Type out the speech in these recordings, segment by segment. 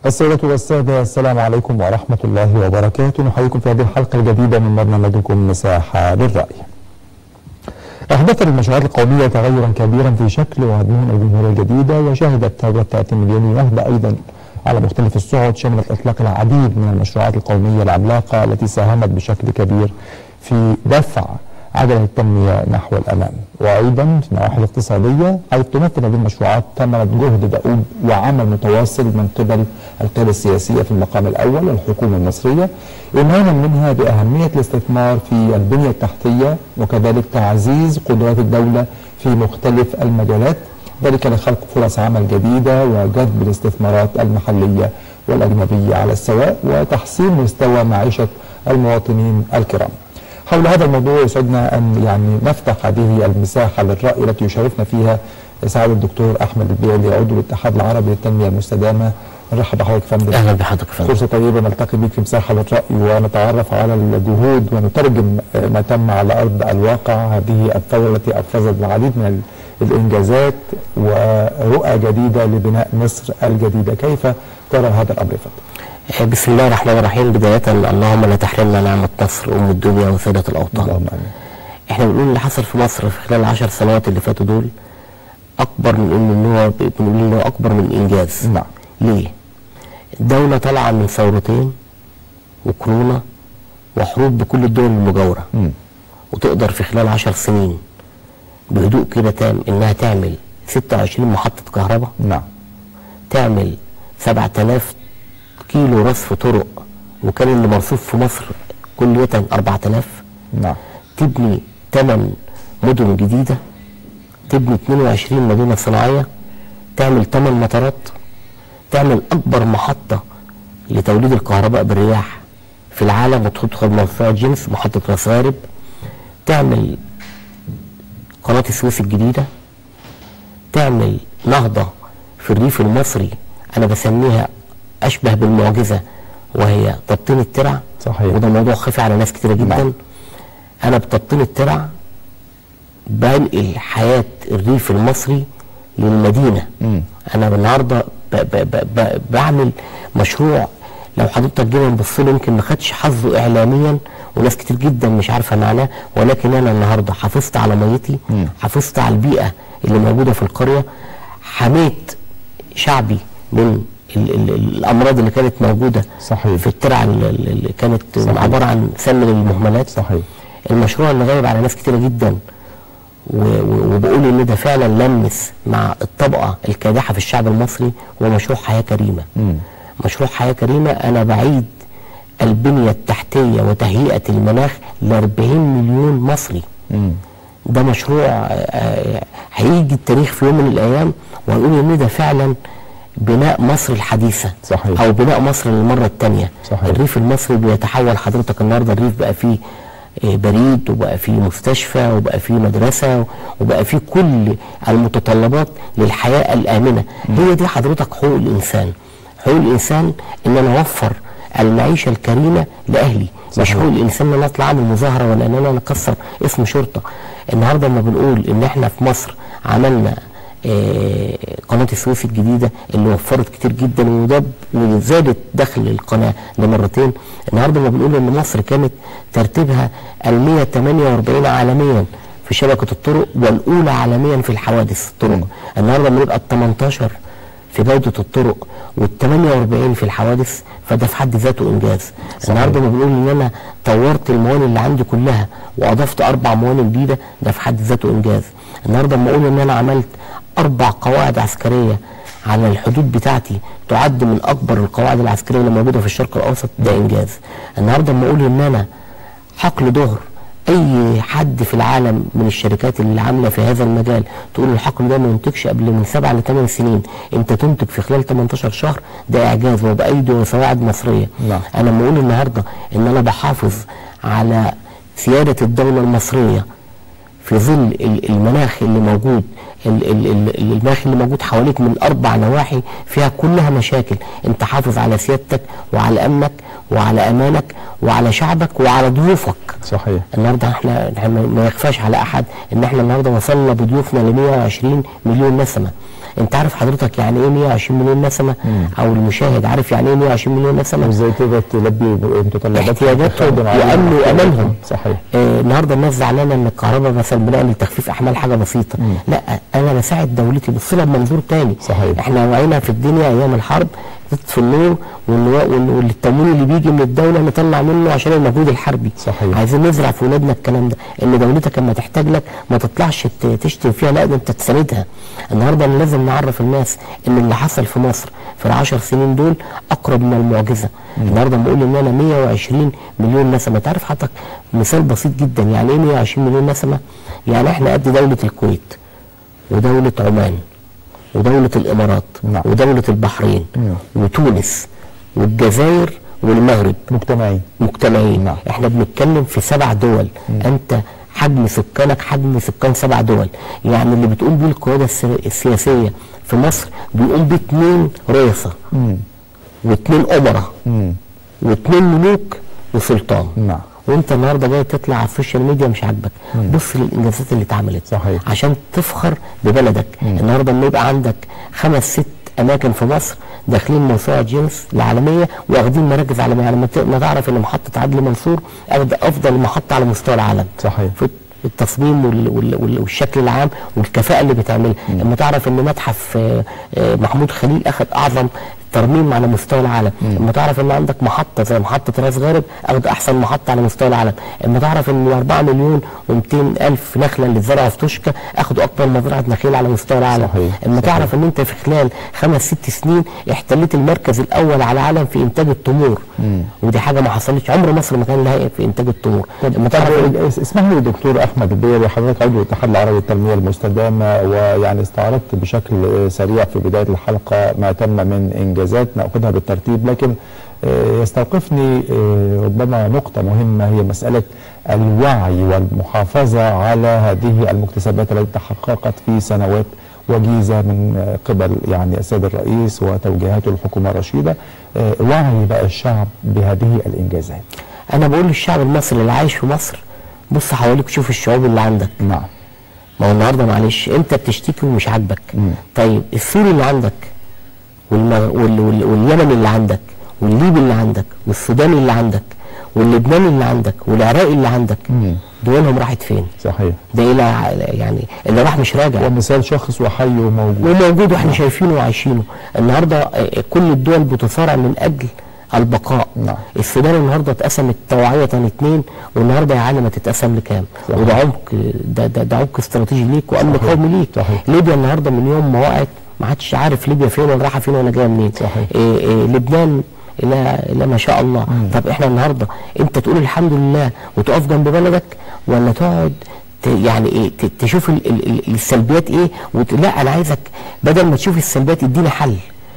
السيدة والسادة السلام عليكم ورحمة الله وبركاته نحييكم في هذه الحلقة الجديدة من برنامجكم مساحة للرأي أحدثت المشروعات القومية تغيرا كبيرا في شكل ومضمون الجمهورية الجديدة وشهدت ثورة 30 مليون نهضة أيضا على مختلف الصعد شملت إطلاق العديد من المشروعات القومية العملاقة التي ساهمت بشكل كبير في دفع عجلة التنمية نحو الأمام وأيضا في النواحي الاقتصادية حيث تمثل هذه المشروعات ثمرة جهد دؤوب وعمل متواصل من قبل القيادة السياسية في المقام الأول والحكومة المصرية إيمانا منها بأهمية الاستثمار في البنية التحتية وكذلك تعزيز قدرات الدولة في مختلف المجالات ذلك لخلق فرص عمل جديدة وجذب الاستثمارات المحلية والأجنبية على السواء وتحسين مستوى معيشة المواطنين الكرام حول هذا الموضوع يسعدنا ان يعني نفتح هذه المساحه للراي التي يشرفنا فيها سعاده الدكتور احمد البيلي عضو الاتحاد العربي للتنميه المستدامه نرحب بحضرتك يا فندم اهلا بحضرتك يا فندم فرصه طيبه نلتقي بك في مساحه للراي ونتعرف على الجهود ونترجم ما تم على ارض الواقع هذه الثوره التي افرزت العديد من الانجازات ورؤى جديده لبناء مصر الجديده كيف ترى هذا الامر يا فندم؟ بسم الله الرحمن الرحيم بداية اللهم لا تحرمنا نعمة مصر أم الدنيا وسيدة الأوطان اللهم امين احنا بنقول اللي حصل في مصر في خلال العشر سنوات اللي فاتوا دول أكبر من إن هو بنقول إن هو أكبر من إنجاز نعم ليه؟ الدولة طالعة من ثورتين وكورونا وحروب بكل الدول المجاورة مم. وتقدر في خلال عشر سنين بهدوء كده تام إنها تعمل 26 محطة كهرباء نعم تعمل 7000 كيلو رصف طرق وكان اللي مرصوف في مصر كلية 4000 نعم تبني 8 مدن جديدة تبني 22 مدينة صناعية تعمل 8 مطارات تعمل أكبر محطة لتوليد الكهرباء بالرياح في العالم وتدخل موسوعة جيمس محطة راس غارب تعمل قناة السويس الجديدة تعمل نهضة في الريف المصري أنا بسميها أشبه بالمعجزة وهي تبطين الترع صحيح. وده موضوع خفي على ناس كتيرة جدا نعم. أنا بتبطين الترع بنقل حياة الريف المصري للمدينة مم. أنا النهاردة ب ب ب ب بعمل مشروع لو حضرتك جينا نبص له يمكن ما خدش حظه إعلاميا وناس كتير جدا مش عارفة معناه ولكن أنا النهاردة حافظت على ميتي مم. حافظت على البيئة اللي موجودة في القرية حميت شعبي من ال ال الأمراض اللي كانت موجودة صحيح. في الترع ال- ال- اللي كانت صحيح. عبارة عن سم للمهملات صحيح المشروع اللي غايب على ناس كتيرة جدا و- و- وبقول ان ده فعلا لمس مع الطبقة الكادحة في الشعب المصري هو مشروع حياة كريمة مم. مشروع حياة كريمة انا بعيد البنية التحتية وتهيئة المناخ ل 40 مليون مصري مم. ده مشروع آه، هيجي التاريخ في يوم من الايام وهيقول ان ده فعلا بناء مصر الحديثة صحيح. او بناء مصر للمرة الثانية صحيح. الريف المصري بيتحول حضرتك النهارده الريف بقى فيه آه، بريد وبقى فيه مستشفى وبقى فيه مدرسة وبقى فيه كل المتطلبات للحياة الآمنة هي دي حضرتك حقوق الإنسان حقوق الإنسان إن أنا أوفر المعيشة الكريمة لأهلي مش صحيح. حقوق الإنسان إن أنا أطلع أعمل مظاهرة ولا إن أنا نكسر اسم شرطة النهاردة لما بنقول إن إحنا في مصر عملنا آه، قناة السويس الجديدة اللي وفرت كتير جدا وده وزادت دخل القناة لمرتين النهاردة لما بنقول ان مصر كانت ترتيبها ال 148 عالميا في شبكة الطرق والأولى عالميا في الحوادث الطرق النهاردة لما نبقى ال 18 في جودة الطرق وال 48 في الحوادث فده في حد ذاته إنجاز النهاردة لما بنقول إن أنا طورت الموانئ اللي عندي كلها وأضفت أربع موانئ جديدة ده في حد ذاته إنجاز النهاردة لما أقول إن أنا عملت أربع قواعد عسكرية على الحدود بتاعتي تعد من أكبر القواعد العسكرية اللي موجودة في الشرق الأوسط ده إنجاز النهاردة لما أقول إن أنا حقل ظهر اي حد في العالم من الشركات اللي عامله في هذا المجال تقول الحقل ده ما ينتجش قبل من سبع لثمان سنين انت تنتج في خلال 18 شهر ده اعجاز وبايدي وسواعد مصريه نعم. انا لما اقول النهارده ان انا بحافظ على سياده الدوله المصريه في ظل ال- المناخ اللي موجود ال- ال- ال- المناخ اللي موجود حواليك من اربع نواحي فيها كلها مشاكل انت حافظ على سيادتك وعلى امنك وعلى امانك وعلى شعبك وعلى ضيوفك صحيح النهارده احنا إحنا ما ما يخفاش على احد ان احنا النهارده وصلنا بضيوفنا ل 120 مليون نسمه انت عارف حضرتك يعني ايه 120 مليون نسمه او المشاهد عارف يعني ايه 120 مليون نسمه ازاي تقدر تلبي متطلبات احتياجاتهم وامن وامانهم صحيح آه النهارده الناس زعلانه ان الكهرباء مثلا بنعمل تخفيف احمال حاجه بسيطه مم. لا انا بساعد دولتي بص لها بمنظور تاني صحيح. احنا وعينا في الدنيا ايام الحرب تطفي النور والتمويل اللي بيجي من الدوله نطلع منه عشان المجهود الحربي صحيح. عايزين نزرع في ولادنا الكلام ده ان دولتك لما تحتاج لك ما تطلعش تشتم فيها لا ده انت تساندها النهارده لازم نعرف الناس ان اللي حصل في مصر في العشر سنين دول اقرب من المعجزه النهارده بنقول ان انا 120 مليون نسمه تعرف حضرتك مثال بسيط جدا يعني ايه 120 مليون نسمه يعني احنا قد دوله الكويت ودوله عمان ودولة الإمارات نعم. ودولة البحرين نعم. وتونس والجزائر والمغرب مجتمعين مجتمعين نعم. احنا بنتكلم في سبع دول مم. انت حجم سكانك حجم سكان سبع دول يعني اللي بتقوم بيه القيادة السي- السياسية في مصر بيقوم بيه اتنين رئاسة مم. واتنين أمراء مم. واتنين ملوك وسلطان نعم وانت النهارده جاي تطلع على السوشيال ميديا مش عاجبك مم. بص للانجازات اللي اتعملت صحيح. عشان تفخر ببلدك مم. النهارده لما يبقى عندك خمس ست اماكن في مصر داخلين موسوعه جينيس العالميه واخدين مراكز عالميه يعني لما ت- ما تعرف ان محطه عدلي منصور أخد افضل محطه على مستوى العالم صحيح في التصميم وال- وال- وال- والشكل العام والكفاءه اللي بتعملها لما تعرف ان متحف آه، آه، محمود خليل اخذ اعظم ترميم على مستوى العالم لما تعرف ان عندك محطه زي محطه راس غارب اخذ احسن محطه على مستوى العالم لما تعرف ان 4 مليون و200 الف نخله اللي اتزرعوا في توشكا اخذوا اكبر مزرعه نخيل على مستوى العالم صحيح، لما صحيح. تعرف ان انت في خلال خمس ست سنين احتليت المركز الاول على العالم في انتاج التمور مم. ودي حاجه ما حصلتش عمر مصر ما كان لها في انتاج التمور لما تعرف إن- طب اسمح لي دكتور احمد البيري حضرتك عضو الاتحاد العربي للتنميه المستدامه ويعني استعرضت بشكل سريع في بدايه الحلقه ما تم من انجازات ناخذها بالترتيب لكن آه، يستوقفني آه، ربما نقطه مهمه هي مساله الوعي والمحافظه على هذه المكتسبات التي تحققت في سنوات وجيزه من آه، قبل يعني السيد الرئيس وتوجيهاته الحكومه الرشيده آه، وعي بقى الشعب بهذه الانجازات انا بقول للشعب المصري اللي عايش في مصر بص حواليك وشوف الشعوب اللي عندك نعم ما هو النهارده معلش انت بتشتكي ومش عاجبك مم. طيب السوري اللي عندك والمغ... وال... وال... واليمني اللي عندك والليبي اللي عندك والسوداني اللي عندك واللبناني اللي عندك والعراقي اللي عندك مم. دولهم راحت فين؟ صحيح ده الى يعني اللي راح مش راجع ومثال شخص وحي وموجود وموجود واحنا شايفينه وعايشينه النهارده آه، كل الدول بتصارع من اجل البقاء نعم. السودان النهارده اتقسمت توعية اتنين والنهارده يا عالم هتتقسم لكام صحيح. وده عمق ده, ده, ده عمق استراتيجي ليك وامن صحيح. قومي ليك صحيح. ليبيا النهارده من يوم ما وقعت ما حدش عارف ليبيا فين ولا رايحه فين ولا جايه منين صحيح. إيه إيه لبنان لا لا ما شاء الله طب احنا النهارده انت تقول الحمد لله وتقف جنب بلدك ولا تقعد ت- يعني ايه ت- تشوف ال ال ال السلبيات ايه وت... لا انا عايزك بدل ما تشوف السلبيات ادينا حل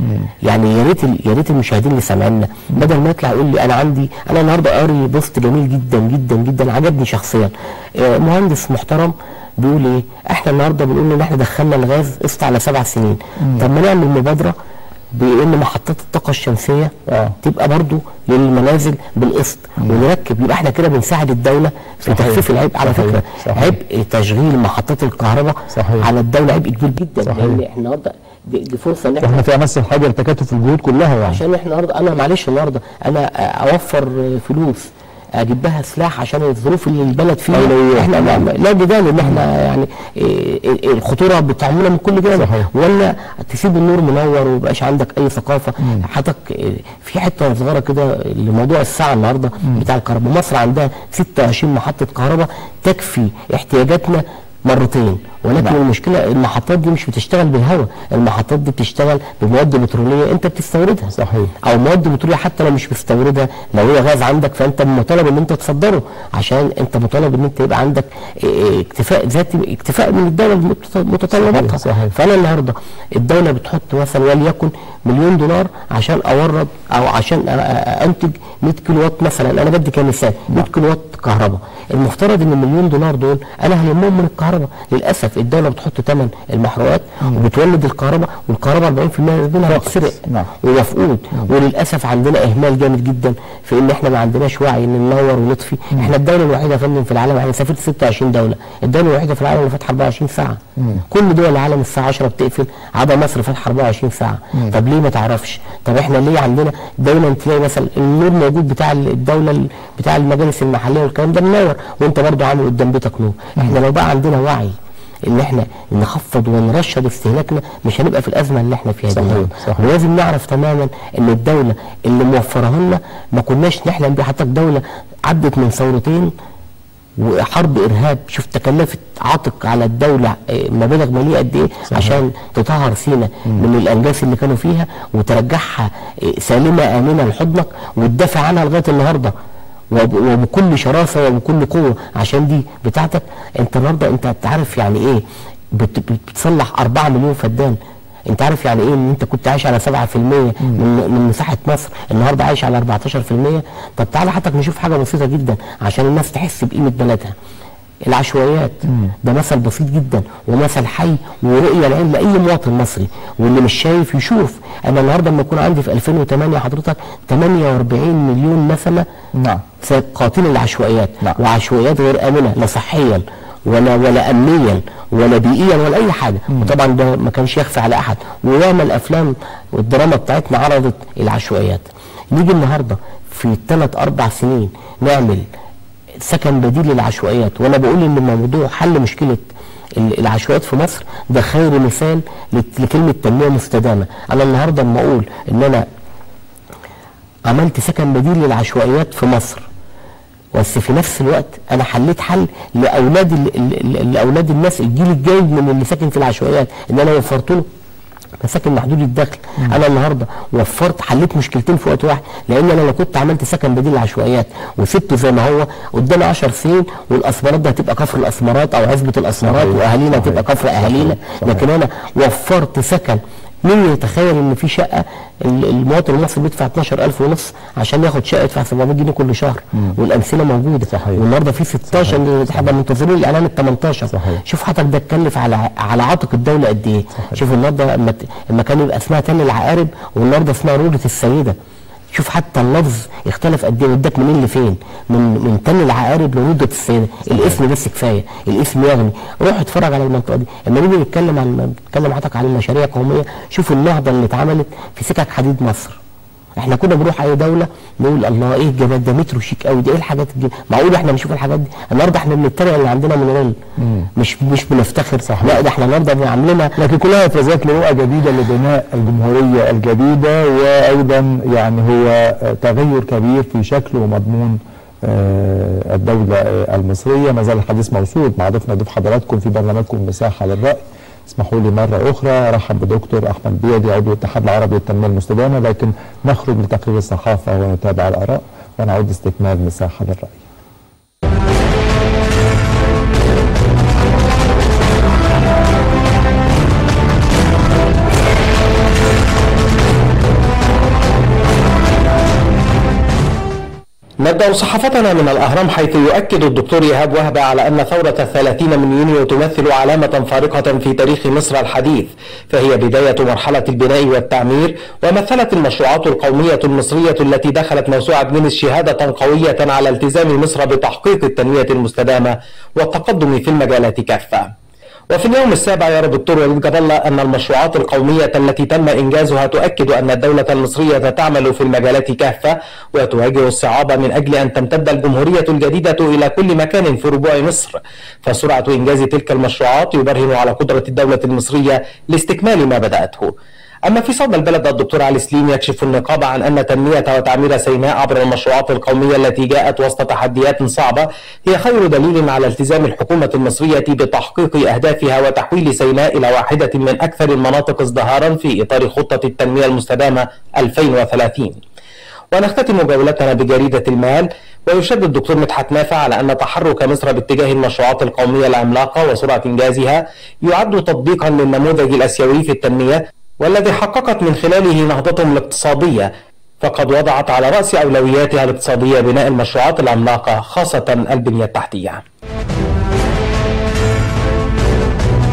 يعني يا ريت ال- يا ريت المشاهدين اللي سامعيننا بدل ما يطلع يقول لي انا عندي انا النهارده قاري بوست جميل جدا جدا جدا عجبني شخصيا آه، مهندس محترم بيقول ايه احنا النهارده بنقول ان احنا دخلنا الغاز قسط على سبع سنين طب ما نعمل مبادره بان محطات الطاقه الشمسيه آه. تبقى برضو للمنازل بالقسط ونركب يبقى احنا كده بنساعد الدوله في صحيح. تخفيف العبء على صحيح. فكره صحيح. عبء تشغيل محطات الكهرباء صحيح. على الدوله عبء كبير جدا صحيح. لان احنا النهارده دي, دي فرصه ان احنا واحنا في امس الحاجه لتكاتف الجهود كلها يعني عشان احنا النهارده انا معلش النهارده انا اوفر فلوس اجيب بها سلاح عشان الظروف اللي البلد فيها أولويات. احنا ما- ما- لا جدال ان احنا يعني إيه، إيه، الخطوره بتعملنا من كل جانب صحيح. ولا تسيب النور منور ومبقاش عندك اي ثقافه حضرتك إيه، في حته صغيره كده لموضوع الساعه النهارده بتاع الكهرباء مصر عندها 26 محطه كهرباء تكفي احتياجاتنا مرتين ولكن نعم. المشكله المحطات دي مش بتشتغل بالهواء المحطات دي بتشتغل بمواد بتروليه انت بتستوردها صحيح. او مواد بتروليه حتى لو مش مستوردها لو هي غاز عندك فانت مطالب ان انت تصدره عشان انت مطالب ان انت يبقى عندك اه، اكتفاء ذاتي اكتفاء من الدوله بمتط- متطلباتها صحيح، صحيح. فانا النهارده الدوله بتحط مثلا وليكن مليون دولار عشان اورد او عشان أ- أ- انتج 100 كيلو وات مثلا انا بدي كمثال 100 كيلو وات كهرباء المفترض ان المليون دولار دول انا هلمهم من الكهرباء للاسف للاسف الدوله بتحط ثمن المحروقات وبتولد الكهرباء والكهرباء 40% منها بتسرق نعم. ومفقود وللاسف عندنا اهمال جامد جدا في ان احنا ما عندناش وعي ان ننور ونطفي احنا الدوله الوحيده يا فندم في العالم انا سافرت 26 دوله الدوله الوحيده في العالم اللي فاتحه 24 ساعه كل دول العالم الساعه 10 بتقفل عدا مصر فاتحه 24 ساعه طب ليه ما تعرفش طب احنا ليه عندنا دايما تلاقي مثلا النور موجود بتاع الدوله ال- بتاع المجالس المحليه والكلام ده منور وانت برضه عامل قدام بيتك نور احنا لو بقى عندنا وعي ان احنا نخفض ونرشد استهلاكنا مش هنبقى في الازمه اللي احنا فيها صحيح، دي صحيح. ولازم نعرف تماما ان الدوله اللي موفرها لنا ما كناش نحلم بيها حتى الدوله عدت من ثورتين وحرب ارهاب شوف تكلفت عاتق على الدوله آه، مبالغ ماليه قد ايه عشان تطهر سينا من الانجاس اللي كانوا فيها وترجعها آه، سالمه امنه لحضنك وتدافع عنها لغايه النهارده وب- وبكل شراسه وبكل قوه عشان دي بتاعتك انت النهارده انت عارف يعني ايه بت- بت- بتصلح 4 مليون فدان انت عارف يعني ايه ان انت كنت عايش على 7% من من مساحه مصر النهارده عايش على 14% طب تعالى حتى نشوف حاجه بسيطه جدا عشان الناس تحس بقيمه بلدها العشوائيات ده مثل بسيط جدا ومثل حي ورؤيه العين لاي مواطن مصري واللي مش شايف يشوف انا النهارده لما يكون عندي في 2008 حضرتك 48 مليون نسمه نعم قاتل العشوائيات نعم. وعشوائيات غير امنه لا صحيا ولا ولا امنيا ولا بيئيا ولا اي حاجه وطبعا ده ما كانش يخفى على احد وياما الافلام والدراما بتاعتنا عرضت العشوائيات نيجي النهارده في ثلاث اربع سنين نعمل سكن بديل للعشوائيات وانا بقول ان موضوع حل مشكله ال- العشوائيات في مصر ده خير مثال لت- لكلمه تنميه مستدامه انا النهارده لما اقول ان انا عملت سكن بديل للعشوائيات في مصر بس في نفس الوقت انا حليت حل لاولاد ال- ال- ال- لاولاد الناس الجيل الجاي من اللي ساكن في العشوائيات ان انا وفرت له مساكن محدود الدخل انا النهارده وفرت حليت مشكلتين في وقت واحد لان انا لو كنت عملت سكن بديل للعشوائيات وسبته زي ما هو قدامي 10 سنين والاسمرات ده هتبقى كفر الاسمرات او عزبه الاسمرات صحيح، واهالينا صحيح، هتبقى كفر صحيح، اهالينا صحيح. لكن انا وفرت سكن مين يتخيل ان في شقه ال- المواطن المصري بيدفع 12000 ونص عشان ياخد شقه يدفع 700 جنيه كل شهر والامثله موجوده صحيح. والنهارده في 16 احنا منتظرين الاعلان ال 18 صحيح. شوف حضرتك ده اتكلف على على عاتق الدوله قد ايه شوف النهارده لما ت- لما كان يبقى اسمها تل العقارب والنهارده اسمها روضه السيده شوف حتى اللفظ اختلف قد ايه وداك منين لفين من من تل العقارب لروضه السيده الاسم بس كفايه الاسم يغني روح اتفرج على المنطقه دي لما نيجي نتكلم عن نتكلم حضرتك عن المشاريع القوميه شوف النهضه اللي اتعملت في سكك حديد مصر احنا كنا بنروح اي دوله نقول الله ايه الجمال ده مترو شيك قوي ده ايه الحاجات الجميله معقول احنا نشوف الحاجات دي النهارده احنا بنتريق اللي عندنا من مش مش بنفتخر صحيح. لا ده احنا النهارده عاملينها لكن كلها افرازات لرؤى جديده لبناء الجمهوريه الجديده وايضا يعني هو تغير كبير في شكل ومضمون آه، الدوله آه، المصريه ما زال الحديث موصول مع ضيفنا ضيف حضراتكم في برنامجكم مساحه للراي اسمحوا لي مره اخرى ارحب بدكتور احمد بيدي عضو الاتحاد العربي للتنميه المستدامه لكن نخرج لتقرير الصحافه ونتابع الاراء ونعود استكمال مساحه للراي نبدأ صحافتنا من الأهرام حيث يؤكد الدكتور إيهاب وهبة على أن ثورة الثلاثين من يونيو تمثل علامة فارقة في تاريخ مصر الحديث فهي بداية مرحلة البناء والتعمير ومثلت المشروعات القومية المصرية التي دخلت موسوعة جنيس شهادة قوية على التزام مصر بتحقيق التنمية المستدامة والتقدم في المجالات كافة وفي اليوم السابع يرى الدكتور وليد جاب الله أن المشروعات القومية التي تم إنجازها تؤكد أن الدولة المصرية تعمل في المجالات كافة وتواجه الصعاب من أجل أن تمتد الجمهورية الجديدة إلى كل مكان في ربوع مصر فسرعة إنجاز تلك المشروعات يبرهن على قدرة الدولة المصرية لاستكمال ما بدأته أما في صدى البلد الدكتور علي سليم يكشف النقاب عن أن تنمية وتعمير سيناء عبر المشروعات القومية التي جاءت وسط تحديات صعبة هي خير دليل على التزام الحكومة المصرية بتحقيق أهدافها وتحويل سيناء إلى واحدة من أكثر المناطق ازدهارا في إطار خطة التنمية المستدامة 2030 ونختتم جولتنا بجريدة المال ويشدد الدكتور مدحت نافع على أن تحرك مصر باتجاه المشروعات القومية العملاقة وسرعة إنجازها يعد تطبيقا للنموذج الأسيوي في التنمية والذي حققت من خلاله نهضتهم الاقتصادية فقد وضعت على رأس أولوياتها الاقتصادية بناء المشروعات العملاقة خاصة البنية التحتية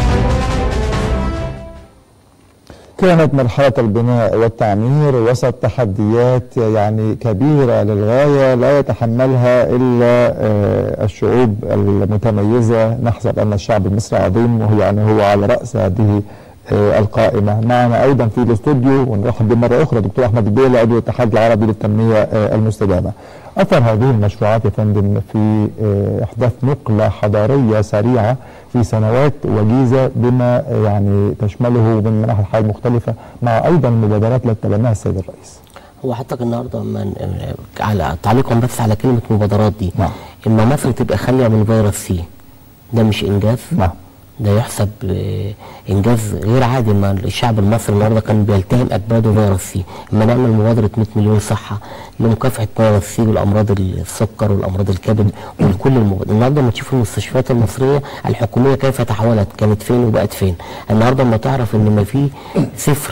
كانت مرحلة البناء والتعمير وسط تحديات يعني كبيرة للغاية لا يتحملها إلا آه، الشعوب المتميزة نحسب أن الشعب المصري عظيم وهو يعني هو على رأس هذه آه، القائمة معنا أيضا في الاستوديو ونرحب بمرة أخرى دكتور أحمد البيلي عضو الاتحاد العربي للتنمية آه، المستدامة أثر هذه المشروعات يا فندم في آه، إحداث نقلة حضارية سريعة في سنوات وجيزة بما آه، يعني تشمله من مناحي الحياة المختلفة مع أيضا المبادرات التي تبناها السيد الرئيس هو حضرتك النهارده من على تعليقا بس على كلمه مبادرات دي نعم. اما مصر تبقى خاليه من فيروس سي ده مش انجاز نعم ده يحسب آه، انجاز غير عادي ما الشعب المصري النهارده كان بيلتهم اكباده فيروس سي اما نعمل مبادره 100 مليون صحه لمكافحه فيروس سي والامراض السكر والامراض الكبد وكل المبادرات النهارده لما تشوف المستشفيات المصريه الحكوميه كيف تحولت كانت فين وبقت فين النهارده لما تعرف ان ما في صفر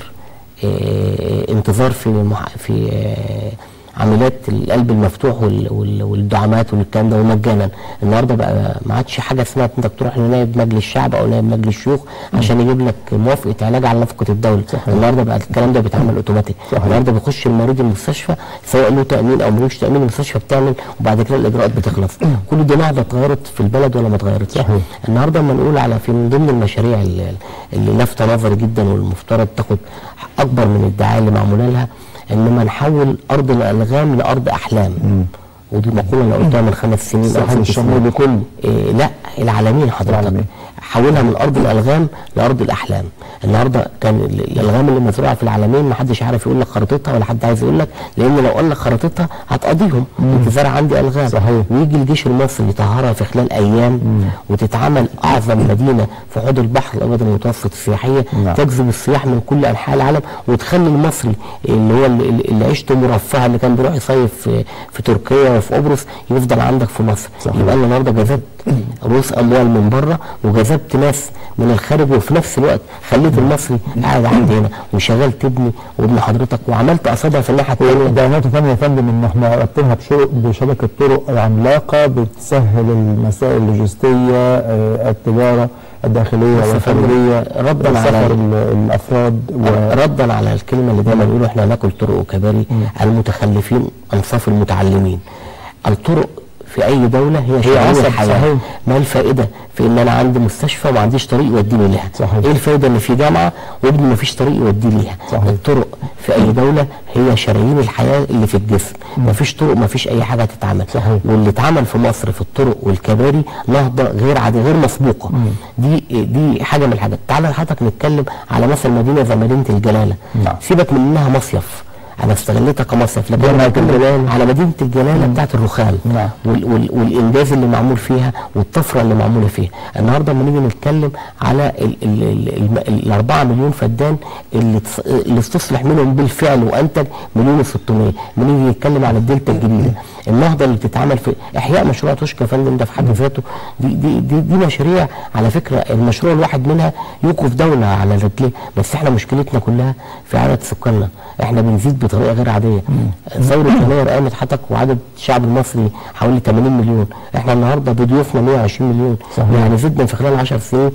آه، انتظار في مح... في آه، عمليات القلب المفتوح وال... وال... والدعامات والكلام ده ومجانا النهارده بقى ما عادش حاجه اسمها انك تروح لنائب مجلس الشعب او نائب مجلس الشيوخ عشان يجيب لك موافقه علاج على نفقه الدوله صحيح. النهارده بقى الكلام ده بيتعمل اوتوماتيك صحيح. النهارده بيخش المريض المستشفى سواء له تامين او ملوش تامين المستشفى بتعمل وبعد كده الاجراءات بتخلص كل دي نهضه اتغيرت في البلد ولا ما اتغيرتش صحيح. النهارده لما نقول على في من ضمن المشاريع اللي, اللي لافته نظري جدا والمفترض تاخد اكبر من الدعايه اللي معموله لها انما نحول ارض الالغام لارض احلام ودي مقوله انا قلتها من خمس سنين أو الساحل ست سنين. الشمالي كله إيه لا العالمين حضرتك العالمين. حولها من ارض الالغام لارض الاحلام النهارده كان ال- الالغام اللي مزروعه في العالمين ما حدش عارف يقول لك خريطتها ولا حد عايز يقول لك لان لو قال لك خريطتها هتقضيهم انت زارع عندي الغام صحيح. ويجي الجيش المصري يطهرها في خلال ايام وتتعمل اعظم مدينه في حوض البحر الابيض المتوسط السياحيه نعم. تجذب السياح من كل انحاء العالم وتخلي المصري اللي هو اللي, اللي عيشته مرفهه اللي كان بيروح يصيف في, في تركيا وفي قبرص يفضل عندك في مصر صحيح. يبقى انا النهارده جذبت رؤوس اموال من بره وجذبت ناس من الخارج وفي نفس الوقت خليت المصري قاعد عندي هنا وشغال تبني وابن حضرتك وعملت قصدها في الناحيه الثانيه ده نقطة ثانية يا فندم ان احنا ربطناها بشو- بشبكة طرق عملاقة بتسهل المسائل اللوجستية آه، التجارة الداخلية بس يا فندم، والخارجية ردا على- سفر ال- الافراد و ردا على الكلمه اللي دايما يقولوا احنا ناكل طرق وكباري المتخلفين انصاف المتعلمين الطرق في اي دوله هي شريان عصب، الحياه صحيح. ما الفائده في ان انا عندي مستشفى وما عنديش طريق يوديني لها صحيح. ايه الفائده ان في جامعه وابني ما فيش طريق يوديني ليها صحيح. الطرق في اي دوله هي شرايين الحياه اللي في الجسم ما فيش طرق ما فيش اي حاجه تتعمل صحيح. واللي اتعمل في مصر في الطرق والكباري نهضه غير عاديه غير مسبوقه دي دي حاجه من الحاجات تعالى حضرتك نتكلم على مثلا مدينه زي مدينه الجلاله نعم. سيبك من انها مصيف انا استغلتها كمصيف لكن جامعة انا بتكلم الجلالة. على مدينه الجلاله بتاعت الرخام نعم. وال وال والانجاز اللي معمول فيها والطفره اللي معموله فيها النهارده لما نيجي نتكلم على ال ال ال ال الأربعة مليون فدان اللي تص- اللي استصلح منهم بالفعل وانتج مليون و600 بنيجي نتكلم على الدلتا الجديده النهضه اللي بتتعمل في احياء مشروع توشكا يا فندم ده في حد ذاته دي دي دي, دي مشاريع على فكره المشروع الواحد منها يوقف دوله على رجليه بس احنا مشكلتنا كلها في عدد سكاننا احنا بنزيد بطريقه غير عاديه ثوره يناير قامت حضرتك وعدد الشعب المصري حوالي 80 مليون احنا النهارده بضيوفنا 120 مليون صحيح. يعني زدنا في خلال 10 سنين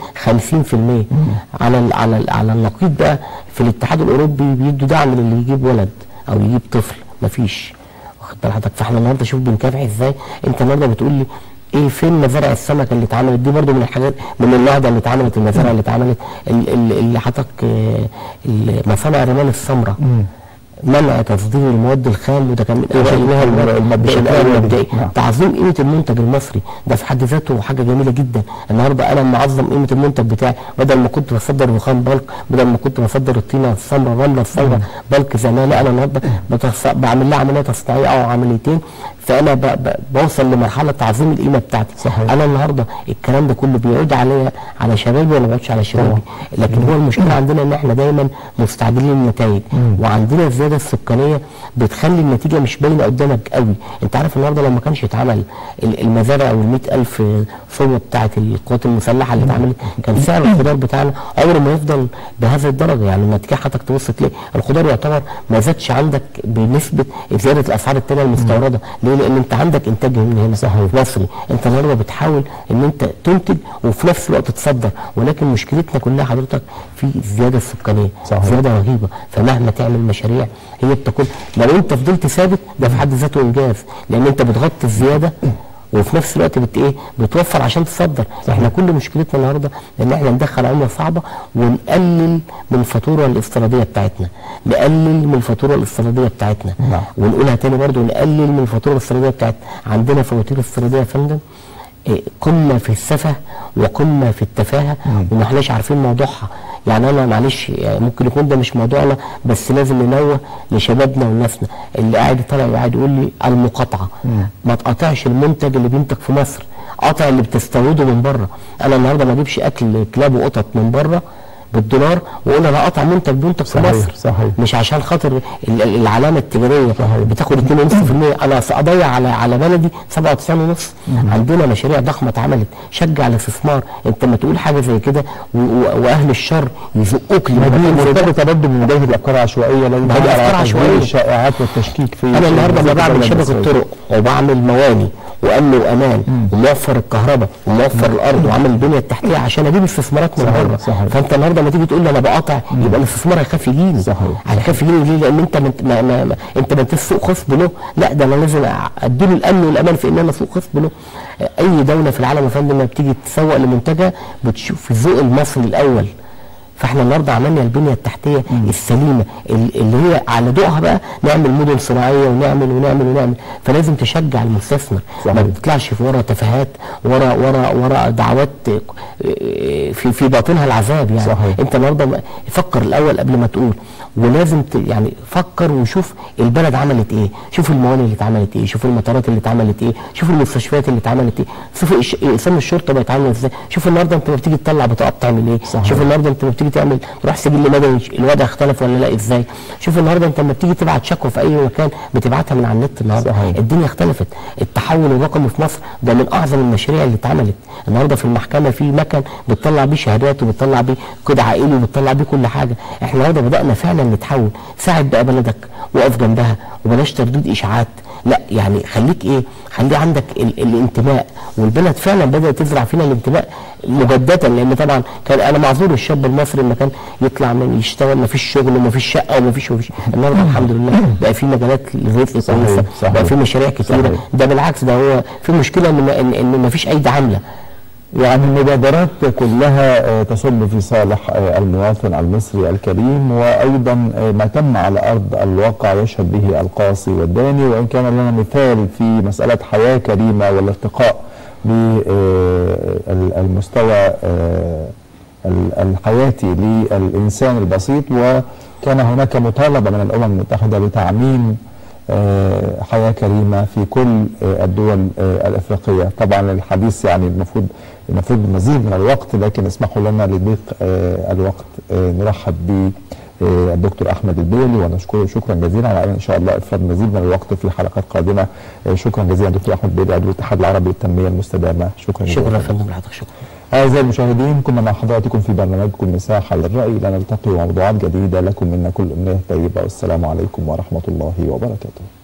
50% على ال على ال على النقيض بقى في الاتحاد الاوروبي بيدوا دعم للي يجيب ولد او يجيب طفل مفيش واخد بال حضرتك فاحنا النهارده شوف بنكافح ازاي انت النهارده بتقول لي ايه فين مزارع السمك اللي اتعملت دي برضو من الحاجات من النهضه اللي اتعملت المزارع اللي اتعملت ال- ال- اللي حضرتك آه، ال- مصانع الرمال السمراء منع تصدير المواد الخام وده كان من اوائل بشكلها الحاجات- المبدئي بشكلها الأول. المبدئي نعم. تعظيم قيمه المنتج المصري ده في حد ذاته حاجه جميله جدا النهارده انا معظم قيمه المنتج بتاعي بدل ما كنت بصدر رخام بلك بدل ما كنت بصدر الطينه السمراء الرمله السمراء بلك زمان لا انا النهارده بتص... بعمل لها عمليه تصنيعيه او عمليتين فانا ب... ب... بوصل لمرحله تعظيم القيمه بتاعتي صحيح. انا النهارده الكلام ده كله بيعود عليا على شبابي ولا ما بيعودش على شبابي لكن هو المشكله عندنا ان احنا دايما مستعجلين النتائج وعندنا زياده الزياده السكانيه بتخلي النتيجه مش باينه قدامك قوي انت عارف النهارده لو ما كانش اتعمل ال- المزارع او ال ألف صوبه بتاعه القوات المسلحه اللي اتعملت كان سعر الخضار بتاعنا عمره ما يفضل بهذه الدرجه يعني لما تيجي حضرتك تبص تلاقي الخضار يعتبر ما زادش عندك بنسبه زياده الاسعار التانيه المستورده ليه؟ لان انت عندك انتاج من هنا صحيح مصري انت النهارده بتحاول ان انت تنتج وفي نفس الوقت تصدر ولكن مشكلتنا كلها حضرتك في الزياده السكانيه صحيح. زياده رهيبه فمهما تعمل مشاريع هي بتكون لو انت فضلت ثابت ده في حد ذاته انجاز لان انت بتغطي الزياده وفي نفس الوقت بت ايه بتوفر عشان تصدر احنا كل مشكلتنا النهارده ان احنا ندخل عمله صعبه ونقلل من الفاتوره الافتراضيه بتاعتنا نقلل من الفاتوره الافتراضيه بتاعتنا نعم. ونقولها تاني برضو نقلل من الفاتوره الافتراضيه بتاعتنا عندنا فواتير افتراضيه يا فندم إيه، قمه في السفه وقمه في التفاهه وما احناش عارفين موضوعها يعني انا معلش يعني ممكن يكون ده مش موضوعنا بس لازم ننوه لشبابنا وناسنا اللي قاعد طالع وقاعد يقول لي المقاطعه ما تقاطعش المنتج اللي بينتج في مصر قاطع اللي بتستورده من بره انا النهارده ما اجيبش اكل كلاب وقطط من بره بالدولار واقول انا قاطع منتج بينتج في صحيح، مصر صحيح. مش عشان خاطر ال- ال- العلامه التجاريه بتاخد 2.5% انا أصل اضيع على على بلدي 97.5 عندنا مشاريع ضخمه اتعملت شجع الاستثمار انت لما تقول حاجه زي كده و- و- واهل الشر يزقوك دي لمكان زي ده مرتبطه برضه بمواجهه الافكار العشوائيه لان ما هي هي أفكار على تشغيل عشوائية. الشائعات والتشكيك في انا النهارده لما بعمل شبكه الطرق طرق وبعمل مواني وامن وامان وموفر الكهرباء وموفر الارض وعامل البنيه التحتيه عشان اجيب استثمارات من صحيح، بره صحيح. فانت النهارده لما تيجي تقول لي انا بقاطع يبقى الاستثمار هيخاف يجيلي صحيح. هيخاف يجيلي ليه؟ لان انت ما ما ما ما انت ما انتش سوق خصب له لا ده انا لازم اديله الامن والامان في ان انا سوق خصب له اي دوله في العالم يا فندم لما بتيجي تسوق لمنتجها بتشوف الذوق المصري الاول فاحنا النهارده عملنا البنيه التحتيه السليمه ال- اللي هي على ضوءها بقى نعمل مدن صناعيه ونعمل ونعمل ونعمل فلازم تشجع المستثمر صحيح. ما تطلعش في ورا تفاهات ورا ورا ورا دعوات آه، في في باطنها العذاب يعني صحيح. انت النهارده ما- فكر الاول قبل ما تقول ولازم ت- يعني فكر وشوف البلد عملت ايه شوف الموانئ اللي اتعملت ايه شوف المطارات اللي اتعملت ايه شوف المستشفيات اللي اتعملت ايه شوف إيش- اقسام الشرطه بقت عامله ازاي شوف النهارده انت لما بتيجي تطلع بطاقه بتعمل ايه صحيح. شوف النهارده انت لما بتيجي تعمل تروح سجل مدني الوضع اختلف ولا لا ازاي شوف النهارده انت لما بتيجي تبعت شكوى في اي مكان بتبعتها من على النت النهارده صحيح. الدنيا اختلفت التحول الرقمي في مصر ده من اعظم المشاريع اللي اتعملت النهارده في المحكمه في مكن بتطلع بيه شهادات وبتطلع بيه كود عائلي وبتطلع بيه كل حاجه احنا النهارده بدانا فعلا نتحول ساعد بقى بلدك وقف جنبها وبلاش ترديد اشاعات لا يعني خليك ايه خلي عندك ال الانتماء والبلد فعلا بدات تزرع فينا الانتماء مجددا لان طبعا كان انا معذور الشاب المصري لما كان يطلع من يشتغل ما فيش شغل وما فيش شقه وما فيش وما فيش النهارده الحمد لله بقى في مجالات للرزق صحيح، كويسه صحيح. بقى في مشاريع كتيره صحيح. ده بالعكس ده هو في مشكله ان ان, إن ما فيش ايدي عامله يعني المبادرات كلها آه، تصب في صالح آه، المواطن المصري الكريم وايضا آه، ما تم على ارض الواقع يشهد به القاصي والداني وان كان لنا مثال في مساله حياه كريمه والارتقاء بالمستوى الحياتي للانسان البسيط وكان هناك مطالبه من الامم المتحده بتعميم آه، حياة كريمة في كل آه، الدول آه، الأفريقية طبعا الحديث يعني المفروض المفروض مزيد من الوقت لكن اسمحوا لنا لضيق آه، الوقت آه، نرحب ب آه، الدكتور احمد البيلي ونشكره شكرا جزيلا على ان شاء الله افراد مزيد من الوقت في حلقات قادمه آه، شكرا جزيلا دكتور احمد البيلي عضو الاتحاد العربي للتنميه المستدامه شكرا جزيلا شكرا يا فندم لحضرتك شكرا أعزائي المشاهدين كنا مع حضراتكم في برنامجكم مساحة للرأي لنلتقي موضوعات جديدة لكم منا كل أمنية طيبة والسلام عليكم ورحمة الله وبركاته